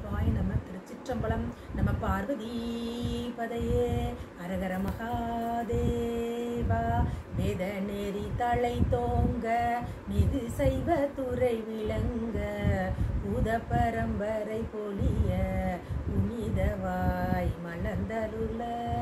சிவாய நம திருச்சிற்றம்பலம் நம பார்வதி பதையே அரகர மகாதேவா வேத நெறி தலை தோங்க மிது சைவ துறை விளங்க பூத பரம்பரை பொலிய புனிதவாய் மலர்ந்தருள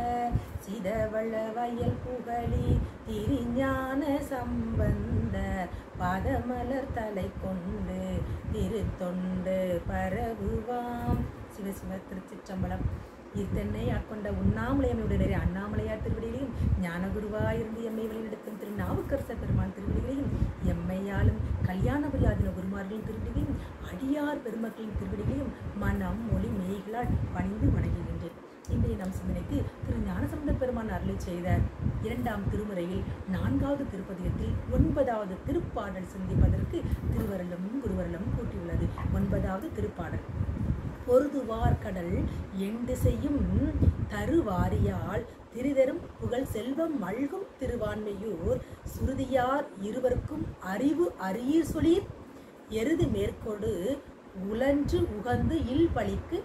சிதவள வயல் புகழி திருஞான சம்பந்த பாதமலர் தலை கொண்டு திருத்தொண்டு பரவுவாம் சிவசிவ திருச்சிற்றம்பலம் இத்தனை ஆட்கொண்ட உண்ணாமலையமையுடைய அண்ணாமலையார் திருவடிகளையும் ஞானகுருவாயிருந்து எம்மை வழிநடத்தும் திரு நாவுக்கரச பெருமான் திருவடிகளையும் எம்மையாலும் கல்யாணபுரியாதின குருமார்களின் திருவடிகளையும் அடியார் பெருமக்களின் திருவடிகளையும் மனம் மொழி மெய்களால் பணிந்து வணங்குகின்றேன் இன்றைய நம் சிந்தனைக்கு திரு ஞானசம்பந்த பெருமான் அருளை செய்த இரண்டாம் திருமுறையில் நான்காவது திருப்பதிகத்தில் ஒன்பதாவது திருப்பாடல் சிந்திப்பதற்கு திருவருளும் குருவருளும் கூட்டியுள்ளது ஒன்பதாவது திருப்பாடல் பொருதுவார் கடல் எண்டு செய்யும் தருவாரியால் திரிதரும் புகழ் செல்வம் மல்கும் திருவான்மையூர் சுருதியார் இருவருக்கும் அறிவு அரியர் சொலீர் எருது மேற்கொடு உலன்று உகந்து இல் பழிக்கு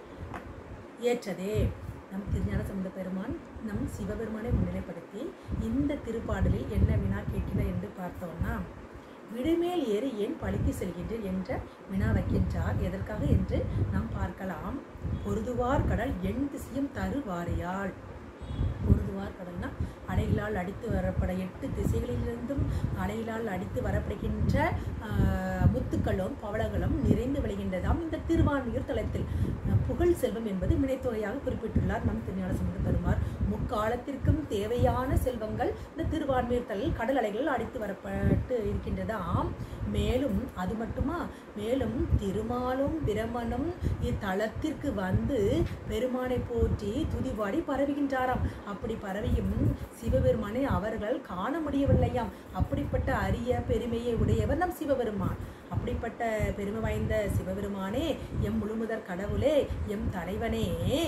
ஏற்றதே நம் திருஞான சம்பந்த பெருமான் நம் சிவபெருமானை முன்னிலைப்படுத்தி இந்த திருப்பாடலில் என்ன வினா கேட்கிறார் என்று பார்த்தோம்னா விடைமேல் ஏறி ஏன் பழிக்கு செல்கின்றேன் என்ற வினா வைக்கின்றார் எதற்காக என்று நாம் பார்க்கலாம் பொருதுவார் கடல் எண் திசையும் தருவாரையாள் பொருதுவார் கடல்னா அலைகளால் அடித்து வரப்பட எட்டு திசைகளிலிருந்தும் அலைகளால் அடித்து வரப்படுகின்ற ஆஹ், முத்துக்களும் பவளங்களும் நிறைந்து விளைகின்றதாம் இந்த திருவான்மையூர் தலத்தில் அஹ், புகழ் செல்வம் என்பது வினைத்தொகையாக குறிப்பிட்டுள்ளார் நம் திருஞான சம்பந்த பெருமார் முக்காலத்திற்கும் தேவையான செல்வங்கள் இந்த திருவான்மையூர் தலில் கடல் அலைகளில் அடித்து வரப்பட்டு இருக்கின்றதாம் மேலும் அது மட்டுமா மேலும் திருமாலும் பிரமனும் இத்தலத்திற்கு வந்து பெருமானை போற்றி துதிபாடி பரவுகின்றாராம் அப்படி பரவியும் சிவபெருமானை அவர்கள் காண முடியவில்லையாம் அப்படிப்பட்ட அரிய பெருமையை உடையவர் நம் சிவபெருமான் அப்படிப்பட்ட பெருமை வாய்ந்த சிவபெருமானே எம் முழுமுதற் கடவுளே எம் தலைவனே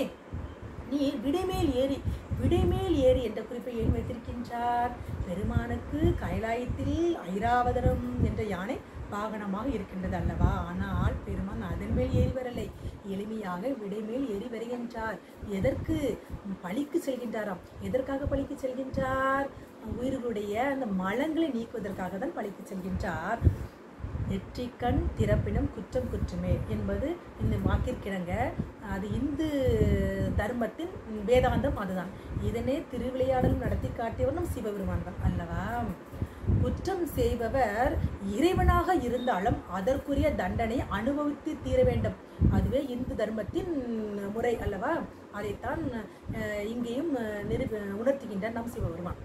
நீ விடைமேல் ஏறி விடைமேல் ஏறி என்ற குறிப்பை ஏன் வைத்திருக்கின்றார் பெருமானுக்கு கைலாயத்தில் ஐராவதனம் என்ற யானை வாகனமாக இருக்கின்றது அல்லவா ஆனால் பெருமான் அதன் மேல் ஏறி வரலை எளிமையாக விடைமேல் ஏறி வருகின்றார் எதற்கு பழிக்கு செல்கின்றாராம் எதற்காக பழிக்கு செல்கின்றார் உயிர்களுடைய அந்த மலங்களை நீக்குவதற்காக தான் பழிக்கு செல்கின்றார் நெற்றிக்கண் திறப்பினம் குற்றம் குற்றமே என்பது இந்த வாக்கிற்கிணங்க அது இந்து தர்மத்தின் வேதாந்தம் அதுதான் இதனே திருவிளையாடலும் நடத்தி காட்டியவர் நம் சிவபெருமான் தான் அல்லவா குற்றம் செய்பவர் இறைவனாக இருந்தாலும் அதற்குரிய தண்டனை அனுபவித்து தீர வேண்டும் அதுவே இந்து தர்மத்தின் முறை அல்லவா அதைத்தான் அஹ், இங்கேயும் அஹ், நிரூப உணர்த்துகின்றார் நம் சிவபெருமான்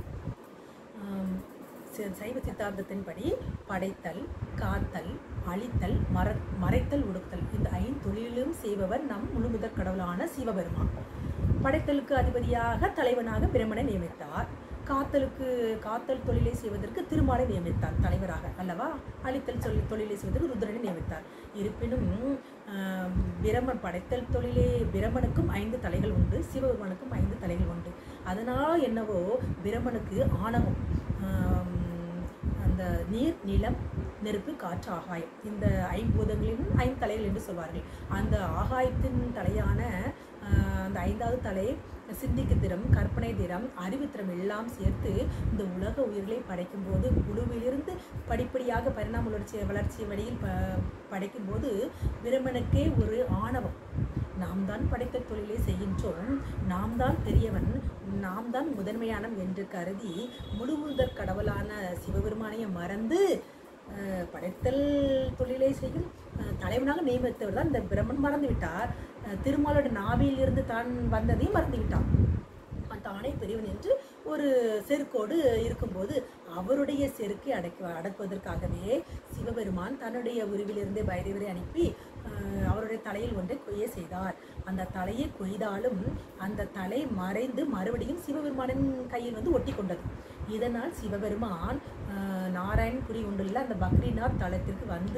ஆம், சி- சைவ சித்தாந்தத்தின்படி படைத்தல் காத்தல் அழித்தல் மற மறைத்தல் ஒடுத்தல் இந்த ஐந்தொழிலும் செய்பவர் நம் முழுமுதற் கடவுளான சிவபெருமான் படைத்தலுக்கு அதிபதியாக தலைவனாக பிரமனை நியமித்தார் காத்தலுக்கு காத்தல் தொழிலை செய்வதற்கு திருமாலை நியமித்தார் தலைவராக அல்லவா அழித்தல் சொல் தொழிலை செய்வதற்கு ருத்ரனை நியமித்தார் இருப்பினும் ஆம், பிரமன் படைத்தல் தொழிலே பிரமனுக்கும் ஐந்து தலைகள் உண்டு சிவபெருமானுக்கும் ஐந்து தலைகள் உண்டு அதனால் என்னவோ பிரமனுக்கு ஆணவம் ஆம், அந்த நீர் நிலம் நெருப்பு காற்று ஆகாயம் இந்த ஐம்பூதங்களிலும் ஐந்து தலைகள் என்று சொல்வார்கள் அந்த ஆகாயத்தின் தலையான ஆஹ், அந்த ஐந்தாவது தலை சிந்திக்கு திறம் கற்பனை திறம் அறிவு திறம் எல்லாம் சேர்த்து இந்த உலக உயிர்களை படைக்கும்போது குழுவிலிருந்து படிப்படியாக பரிணாம வளர்ச்சி வளர்ச்சி வழியில் ப படைக்கும்போது பிரமனுக்கே ஒரு ஆணவம் நாம் தான் படைத்த தொழிலை செய்கின்றோம் நாம் தான் பெரியவன் நாம் தான் முதன்மையானவன் என்று கருதி முழுமுதற் கடவுளான சிவபெருமானையை மறந்து அஹ், படைத்தல் தொழிலை செய்யும் அஹ், தலைவனாக நியமித்தவர் தான் இந்த பிரம்மன் மறந்து விட்டார் அஹ், திருமாலோட நாவியில் இருந்து தான் வந்ததையும் மறந்து விட்டான் தானே பெரியவன் என்று ஒரு செருக்கோடு இருக்கும்போது அவருடைய செருக்கை அடக்க அடக்குவதற்காகவே சிவபெருமான் தன்னுடைய உருவிலிருந்தே பைரவரை அனுப்பி அஹ், அவருடைய தலையில் ஒன்றை கொய்ய செய்தார் அந்த தலையை கொய்தாலும் அந்த தலை மறைந்து மறுபடியும் சிவபெருமானின் கையில் வந்து ஒட்டி கொண்டது இதனால் சிவபெருமான் அஹ், நாராயண் குறி கொண்டுள்ள அந்த பக்ரிநாத் தலத்திற்கு வந்து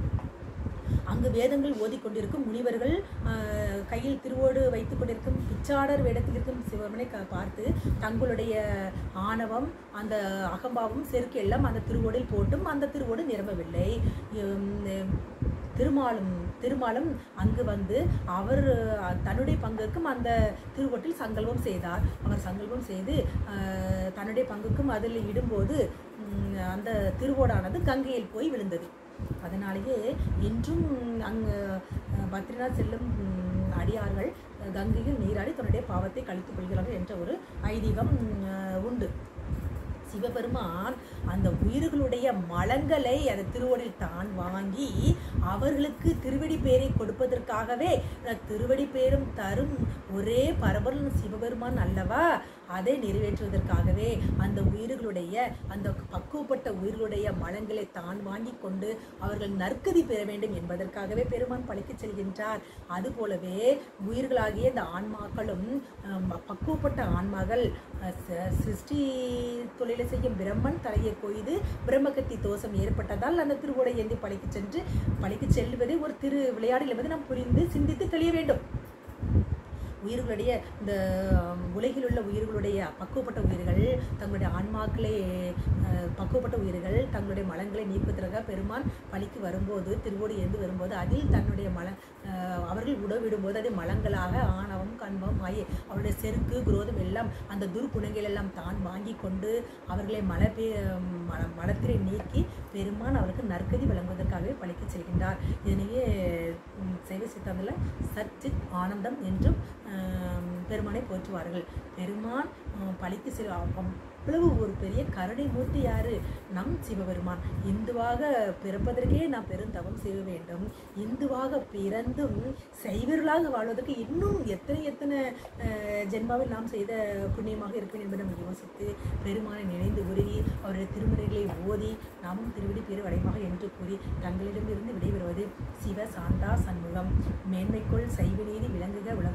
அங்கு வேதங்கள் ஓதிக்கொண்டிருக்கும் முனிவர்கள் ஆஹ், கையில் திருவோடு வைத்துக் கொண்டிருக்கும் பிச்சாடர் வேடத்தில் இருக்கும் சிவபெருமனை க- பார்த்து தங்களுடைய ஆணவம் அந்த அகம்பாவம் செருக்கு எல்லாம் அந்த திருவோடில் போட்டும் அந்த திருவோடு நிரம்பவில்லை உம், திருமாலும் திருமாலும் அங்கு வந்து அவர் அஹ், தன்னுடைய பங்குக்கும் அந்த திருவொட்டில் சங்கல்பம் செய்தார் அவர் சங்கல்பம் செய்து அஹ், தன்னுடைய பங்குக்கும் அதில் இடும்போது ம், அந்த திருவோடானது கங்கையில் போய் விழுந்தது அதனாலேயே இன்றும் அங்கு அஹ், பத்ரிநாத் செல்லும் ம், அடியார்கள் அஹ், கங்கையில் நீராடி தன்னுடைய பாவத்தை கழித்துக் கொள்கிறார்கள் என்ற ஒரு ஐதீகம் அஹ், உண்டு சிவபெருமான் அந்த உயிர்களுடைய மலங்களை அந்த திருவடியில் தான் வாங்கி அவர்களுக்கு திருவடி பேரை கொடுப்பதற்காகவே அந்த திருவடி பேரும் தரும் ஒரே பரபரன் சிவபெருமான் அல்லவா அதை நிறைவேற்றுவதற்காகவே அந்த உயிர்களுடைய அந்த பக்குவப்பட்ட உயிர்களுடைய மலங்களை தான் வாங்கி கொண்டு அவர்கள் நற்கதி பெற வேண்டும் என்பதற்காகவே பெருமான் பழிக்கச் செல்கின்றார் அதுபோலவே உயிர்களாகிய இந்த ஆன்மாக்களும் அஹ், பக்குவப்பட்ட ஆன்மாக்கள் அஹ், ச- சிருஷ்டி தொழிலை செய்யும் பிரம்மன் தலையை கொய்து பிரம்மகத்தி தோஷம் ஏற்பட்டதால் அந்த திருவோடை ஏந்தி பழிக்கு சென்று பழிக்கு செல்வதை ஒரு திரு விளையாடில் என்பதை நாம் புரிந்து சிந்தித்து தெளிய வேண்டும் உயிர்களுடைய இந்த ஆம், உலகில் உள்ள உயிர்களுடைய பக்குவப்பட்ட உயிர்கள் தங்களுடைய ஆன்மாக்களை அஹ், பக்குவப்பட்ட உயிர்கள் தங்களுடைய மலங்களை நீக்குவதற்காக பெருமான் பலிக்கு வரும்போது திருவோடி எழுந்து வரும்போது அதில் தன்னுடைய மல அஹ், அவர்கள் உடவிடும்போது அது மலங்களாக ஆணவம் கண்பம் மாயை அவருடைய செருக்கு குரோதம் எல்லாம் அந்த துர்குணங்கள் எல்லாம் தான் வாங்கி கொண்டு அவர்களை மல பே மல மலத்திலே நீக்கி பெருமான் அவருக்கு நற்கதி வழங்குவதற்காகவே பழிக்கு செல்கின்றார் இதனையே ம், சைவ சித்தாந்தில் சச்சித் ஆனந்தம் என்றும் ஆம், பெருமானை போற்றுவார்கள் பெருமான் ஆ, பழிக்கு செல் அவ்வளவு ஒரு பெரிய கருணை மூர்த்தி யாரு நம் சிவபெருமான் இந்துவாக பிறப்பதற்கே நாம் பெருந்தவம் செய்ய வேண்டும் இந்துவாக பிறந்தும் சைவர்களாக வாழ்வதற்கு இன்னும் எத்தனை எத்தனை அஹ், ஜென்மாவில் நாம் செய்த புண்ணியமாக இருக்க வேண்டும் என்று நாம் யோசித்து பெருமானை நினைந்து உருகி அவருடைய திருமுறைகளை ஓதி நாமும் திருவிடி பேரு வடைமாக என்று கூறி தங்களிடமிருந்து விடைபெறுவது சிவ சாந்தா சண்முகம் மேன்மைக்குள் சைவ நீதி விளங்குக உலகம்